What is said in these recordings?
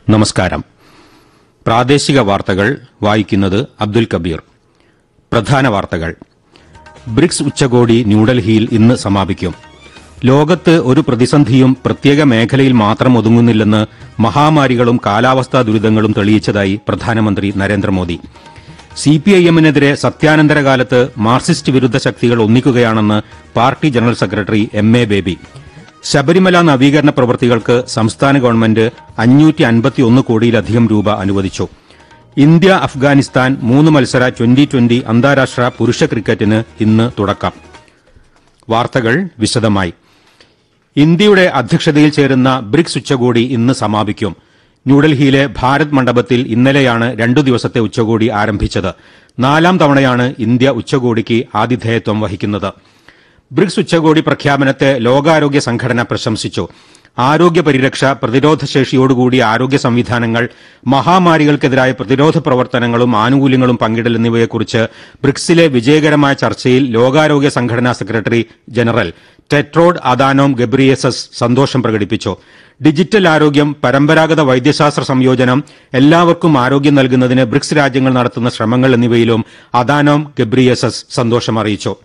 നമസ്കാരം പ്രാദേശിക വാർത്തകൾ വായിക്കുന്നത് അബ്ദുൽ കബീർ പ്രധാന വാർത്തകൾ ബ്രിക്സ് ഉച്ചകോടി ന്യൂഡൽഹിയിൽ ഇന്ന് സമാപിക്കും ലോകത്ത് ഒരു പ്രതിസന്ധിയും പ്രത്യേക മേഖലയിൽ മാത്രം ഒതുങ്ങുന്നില്ലെന്ന് മഹാമാരികളും കാലാവസ്ഥാ ദുരിതങ്ങളും തെളിയിച്ചതായി പ്രധാനമന്ത്രി നരേന്ദ്രമോദി സിപിഐഎമ്മിനെതിരെ സത്യാനന്തര കാലത്ത് മാർക്സിസ്റ്റ് വിരുദ്ധ ശക്തികൾ ഒന്നിക്കുകയാണെന്ന് party general secretary M A Baby Sabarimala നവീകരണ പ്രവൃത്തികൾക്ക് സംസ്ഥാന ഗവൺമെന്റ് അഞ്ഞൂറ്റി അൻപത്തിയൊന്ന് കോടിയിലധികം രൂപ അനുവദിച്ചു ഇന്ത്യ അഫ്ഗാനിസ്ഥാൻ മൂന്ന് മത്സര ട്വന്റി ട്വന്റി അന്താരാഷ്ട്ര പുരുഷ ക്രിക്കറ്റിന് ഇന്ന് തുടക്കം വാർത്തകൾ വിശദമായി ഇന്ത്യയുടെ അധ്യക്ഷതയിൽ ചേരുന്ന ബ്രിക്സ് ഉച്ചകോടി ഇന്ന് സമാപിക്കും ന്യൂഡൽഹിയിലെ ഭാരത് മണ്ഡപത്തിൽ ഇന്നലെയാണ് രണ്ടു ദിവസത്തെ ഉച്ചകോടി ആരംഭിച്ചത് നാലാം തവണയാണ് ഇന്ത്യ ഉച്ചകോടിക്ക് ആതിഥേയത്വം വഹിക്കുന്നത് ബ്രിക്സ് ഉച്ചകോടി പ്രഖ്യാപനത്തെ ലോകാരോഗ്യ സംഘടന പ്രശംസിച്ചു ആരോഗ്യ പരിരക്ഷ പ്രതിരോധശേഷിയോടുകൂടിയ ആരോഗ്യ സംവിധാനങ്ങൾ മഹാമാരികൾക്കെതിരായ പ്രതിരോധ പ്രവർത്തനങ്ങളും ആനുകൂല്യങ്ങളും പങ്കിടൽ എന്നിവയെക്കുറിച്ച് ബ്രിക്സിലെ വിജയകരമായ ചർച്ചയിൽ ലോകാരോഗ്യ സംഘടനാ secretary general Tedros Adhanom Ghebreyesus സന്തോഷം പ്രകടിപ്പിച്ചു ഡിജിറ്റൽ ആരോഗ്യം പരമ്പരാഗത വൈദ്യശാസ്ത്ര സംയോജനം എല്ലാവർക്കും ആരോഗ്യം നൽകുന്നതിന് ബ്രിക്സ് രാജ്യങ്ങൾ നടത്തുന്ന ശ്രമങ്ങൾ എന്നിവയിലും അദാനോം ഗബ്രിയേസസ് സന്തോഷം അറിയിച്ചു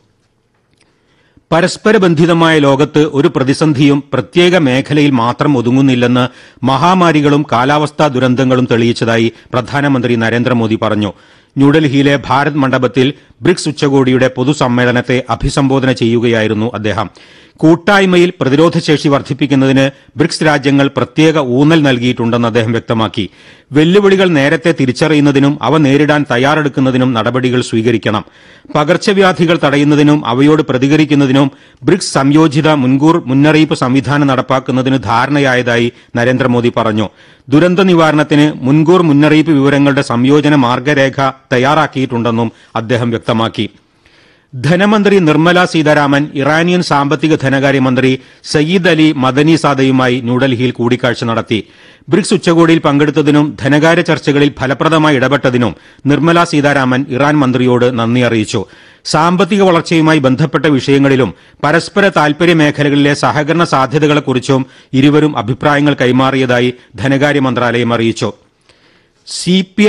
പരസ്പര ബന്ധിതമായ ലോകത്ത് ഒരു പ്രതിസന്ധിയും പ്രത്യേക മേഖലയിൽ മാത്രം ഒതുങ്ങുന്നില്ലെന്ന് മഹാമാരികളും കാലാവസ്ഥാ ദുരന്തങ്ങളും തെളിയിച്ചതായി പ്രധാനമന്ത്രി നരേന്ദ്രമോദി പറഞ്ഞു ന്യൂഡൽഹിയിലെ ഭാരത് മണ്ഡപത്തിൽ ബ്രിക്സ് ഉച്ചകോടിയുടെ പൊതുസമ്മേളനത്തെ അഭിസംബോധന ചെയ്യുകയായിരുന്നു അദ്ദേഹം കൂട്ടായ്മയിൽ പ്രതിരോധശേഷി വർദ്ധിപ്പിക്കുന്നതിന് ബ്രിക്സ് രാജ്യങ്ങൾ പ്രത്യേക ഊന്നൽ നൽകിയിട്ടുണ്ടെന്ന് അദ്ദേഹം വ്യക്തമാക്കി വെല്ലുവിളികൾ നേരത്തെ തിരിച്ചറിയുന്നതിനും അവ നേരിടാൻ തയ്യാറെടുക്കുന്നതിനും നടപടികൾ സ്വീകരിക്കണം പകർച്ചവ്യാധികൾ തടയുന്നതിനും അവയോട് പ്രതികരിക്കുന്നതിനും ബ്രിക്സ് സംയോജിത മുൻകൂർ മുന്നറിയിപ്പ് സംവിധാനം നടപ്പാക്കുന്നതിന് ധാരണയായതായി നരേന്ദ്രമോദി പറഞ്ഞു ദുരന്ത നിവാരണത്തിന് മുൻകൂർ മുന്നറിയിപ്പ് വിവരങ്ങളുടെ സംയോജന മാർഗരേഖ തയ്യാറാക്കിയിട്ടുണ്ടെന്നും അദ്ദേഹം വ്യക്തമാക്കി ധനമന്ത്രി നിർമ്മല സീതാരാമൻ ഇറാനിയൻ സാമ്പത്തിക ധനകാര്യമന്ത്രി സയ്യിദ് അലി മദനിസാദയുമായി ന്യൂഡൽഹിയിൽ കൂടിക്കാഴ്ച നടത്തി ബ്രിക്സ് ഉച്ചകോടിയിൽ പങ്കെടുത്തതിനും ധനകാര്യ ചർച്ചകളിൽ ഫലപ്രദമായി ഇടപെട്ടതിനും നിർമ്മല സീതാരാമൻ ഇറാൻ മന്ത്രിയോട് നന്ദി അറിയിച്ചു സാമ്പത്തിക വളർച്ചയുമായി ബന്ധപ്പെട്ട വിഷയങ്ങളിലും പരസ്പര താൽപര്യ മേഖലകളിലെ സഹകരണ സാധ്യതകളെക്കുറിച്ചും ഇരുവരും അഭിപ്രായങ്ങൾ കൈമാറിയതായി ധനകാര്യ മന്ത്രാലയം അറിയിച്ചു സി